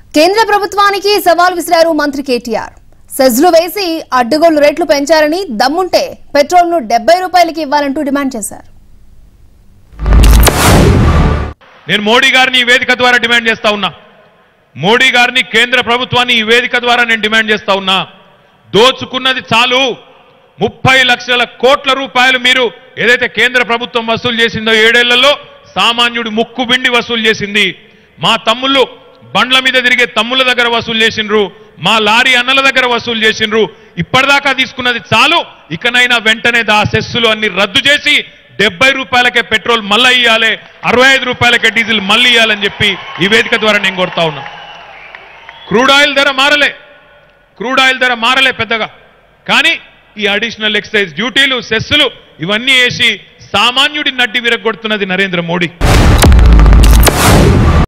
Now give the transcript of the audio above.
కేంద్ర ప్రభుత్వానికి సవాల్ విసిరారు మంత్రి కేటీఆర్ సెజ్లు వేసి అడ్డుగోలు రేట్లు పెంచారని దమ్ముంటే పెట్రోల్ను డెబ్బై రూపాయలకి ఇవ్వాలంటూ డిమాండ్ చేశారు నేను మోడీ గారిని ఈ వేదిక ద్వారా డిమాండ్ చేస్తా ఉన్నా మోడీ గారిని కేంద్ర ప్రభుత్వాన్ని ఈ వేదిక ద్వారా నేను డిమాండ్ చేస్తా ఉన్నా దోచుకున్నది చాలు ముప్పై లక్షల కోట్ల రూపాయలు మీరు ఏదైతే కేంద్ర ప్రభుత్వం వసూలు చేసిందో ఏడేళ్లలో సామాన్యుడి ముక్కు బిండి వసూలు చేసింది మా తమ్ముళ్ళు బండ్ల మీద తిరిగే తమ్ముళ్ళ దగ్గర వసూలు చేసిండ్రు మా లారీ అన్నల దగ్గర వసూలు చేసిండ్రు ఇప్పటిదాకా తీసుకున్నది చాలు ఇకనైనా వెంటనే దా సెస్సులు అన్ని రద్దు చేసి డెబ్బై రూపాయలకే పెట్రోల్ మళ్ళీ ఇవ్వాలి అరవై ఐదు రూపాయలకే డీజిల్ మళ్ళీ ఇవ్వాలని చెప్పి ఈ వేదిక ద్వారా నేను కోరుతా ఉన్నా క్రూడ్ ఆయిల్ ధర మారలే క్రూడ్ ఆయిల్ ధర మారలే పెద్దగా కానీ ఈ అడిషనల్ ఎక్సైజ్ డ్యూటీలు సెస్సులు ఇవన్నీ వేసి సామాన్యుడి నడ్డి విరగొడుతున్నది నరేంద్ర మోడీ